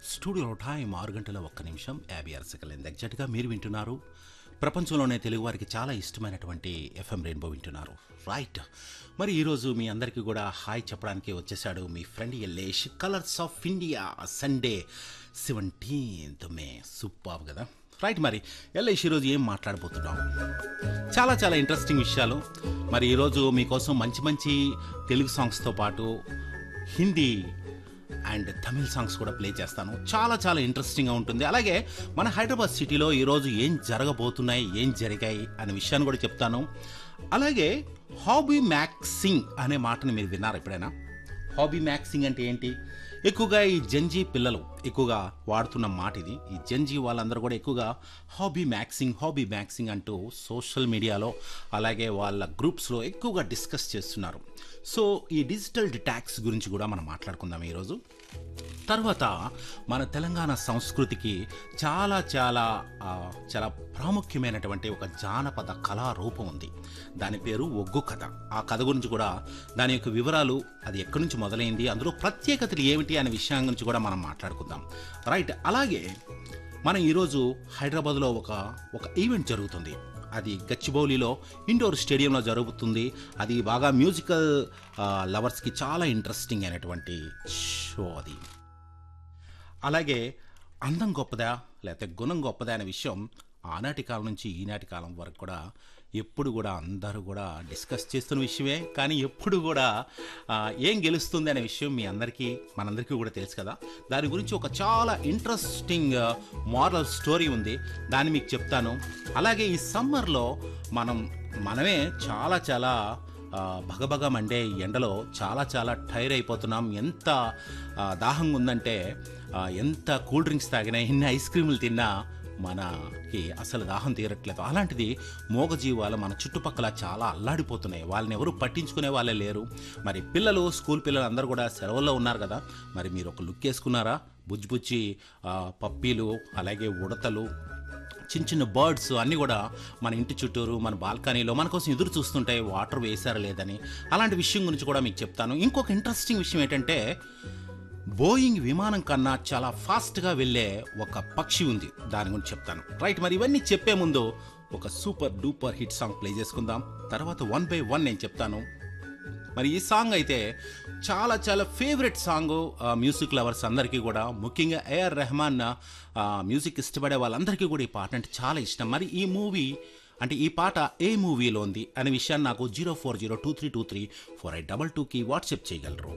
స్టూడియోలో టైం ఆరు గంటల ఒక్క నిమిషం యాభై ఆరు సెకండ్ ఎగ్జాక్ట్గా మీరు వింటున్నారు ప్రపంచంలోనే తెలుగు వారికి చాలా ఇష్టమైనటువంటి ఎఫ్ఎం రెయిన్బో వింటున్నారు రైట్ మరి ఈరోజు మీ అందరికీ కూడా హాయ్ చెప్పడానికి వచ్చేసాడు మీ friend Ellesh colours of India Sunday seventeenth May super కదా రైట్ మరి ఎల్లేష్ ఈరోజు ఏం మాట్లాడబోతున్నాం చాలా చాలా ఇంట్రెస్టింగ్ విషయాలు మరి ఈరోజు మీకోసం మంచి మంచి తెలుగు సాంగ్స్తో పాటు హిందీ అండ్ తమిళ్ సాంగ్స్ కూడా ప్లే చేస్తాను చాలా చాలా ఇంట్రెస్టింగ్గా ఉంటుంది అలాగే మన హైదరాబాద్ సిటీలో ఈరోజు ఏం జరగబోతున్నాయి ఏం జరిగాయి అనే విషయాన్ని కూడా చెప్తాను అలాగే హాబీ మ్యాక్సింగ్ అనే మాటని మీరు విన్నారు ఎప్పుడైనా హాబీ మ్యాక్సింగ్ అంటే ఏంటి ఎక్కువగా ఈ జంజీ పిల్లలు ఎక్కువగా వాడుతున్న మాట ఇది ఈ జంజీ వాళ్ళందరూ కూడా ఎక్కువగా హాబీ మ్యాక్సింగ్ హాబీ మ్యాక్సింగ్ అంటూ సోషల్ మీడియాలో అలాగే వాళ్ళ గ్రూప్స్లో ఎక్కువగా డిస్కస్ చేస్తున్నారు సో ఈ డిజిటల్ డిటాక్స్ గురించి కూడా మనం మాట్లాడుకుందాం ఈరోజు తర్వాత మన తెలంగాణ సంస్కృతికి చాలా చాలా ఆ, చాలా ప్రాముఖ్యమైనటువంటి ఒక జానపద కళారూపం ఉంది దాని పేరు ఒగ్గు కథ ఆ కథ గురించి కూడా దాని యొక్క వివరాలు అది ఎక్కడి నుంచి మొదలైంది అందులో ప్రత్యేకతలు ఏమిటి అనే విషయం గురించి కూడా మనం మాట్లాడుకుందాం రైట్ అలాగే మనం ఈరోజు హైదరాబాద్లో ఒక ఒక ఈవెంట్ జరుగుతుంది అది గచ్చిబౌలిలో ఇండోర్ స్టేడియంలో జరుగుతుంది అది బాగా మ్యూజికల్ ఆ, లవర్స్కి చాలా ఇంట్రెస్టింగ్ అయినటువంటి షో అది అలాగే అందం గొప్పదా లేకపోతే గుణం గొప్పదా అనే విషయం ఆనాటి కాలం నుంచి ఈనాటి కాలం వరకు కూడా ఎప్పుడు కూడా అందరూ కూడా డిస్కస్ చేస్తున్న విషయమే కానీ ఎప్పుడు కూడా ఆ, ఏం గెలుస్తుంది అనే విషయం మీ అందరికీ మనందరికీ కూడా తెలుసు కదా దాని గురించి ఒక చాలా ఇంట్రెస్టింగ్ మోరల్ స్టోరీ ఉంది దాన్ని మీకు చెప్తాను అలాగే ఈ సమ్మర్లో మనం మనమే చాలా చాలా ఆ, భగభగ మండే ఈ ఎండలో చాలా చాలా టైర్ అయిపోతున్నాం ఎంత ఆ, దాహంగా ఉందంటే ఆ, ఎంత కూల్ డ్రింక్స్ తాగినా ఎన్ని ఐస్ క్రీములు తిన్నా మనకి అసలు దాహం తీరట్లేదు అలాంటిది మూగజీవాలు మన చుట్టుపక్కల చాలా అల్లాడిపోతున్నాయి వాళ్ళని ఎవరు పట్టించుకునే వాళ్ళే లేరు మరి పిల్లలు స్కూల్ పిల్లలు అందరూ కూడా సెలవుల్లో ఉన్నారు కదా మరి మీరు ఒక లుక్ వేసుకున్నారా బుజ్జి బుజ్జి ఆ, పప్పీలు అలాగే ఉడతలు చిన్న చిన్న బర్డ్స్ అన్నీ కూడా మన ఇంటి చుట్టూరు మన బాల్కనీలో మన కోసం ఎదురు చూస్తుంటాయి వాటర్ వేసారా లేదని అలాంటి విషయం గురించి కూడా మీకు చెప్తాను ఇంకొక ఇంట్రెస్టింగ్ విషయం ఏంటంటే బోయింగ్ విమానం కన్నా చాలా ఫాస్ట్గా వెళ్ళే ఒక పక్షి ఉంది దాని గురించి చెప్తాను రైట్ మరి ఇవన్నీ చెప్పే ముందు ఒక super duper hit song play చేసుకుందాం తర్వాత వన్ బై వన్ నేను చెప్తాను మరి ఈ సాంగ్ అయితే చాలా చాలా ఫేవరెట్ సాంగ్ మ్యూజిక్ లవర్స్ అందరికీ కూడా ముఖ్యంగా ఏఆర్ రెహమాన్ ఆ, మ్యూజిక్ ఇష్టపడే వాళ్ళందరికీ కూడా ఈ పాట అంటే చాలా ఇష్టం మరి ఈ మూవీ అంటే ఈ పాట ఏ మూవీలో ఉంది అనే విషయాన్ని నాకు zero four zero two three two three four eight double టూకి వాట్సాప్ చేయగలరు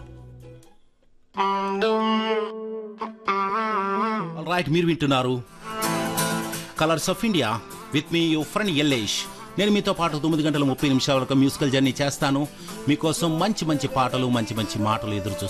రైట్ మీరు వింటున్నారు colours of India with me you friend Ellesh నేను మీతో పాటు తొమ్మిది గంటల ముప్పై నిమిషాల వరకు మ్యూజికల్ జర్నీ చేస్తాను మీకోసం మంచి మంచి పాటలు మంచి మంచి మాటలు ఎదురు చూస్తాను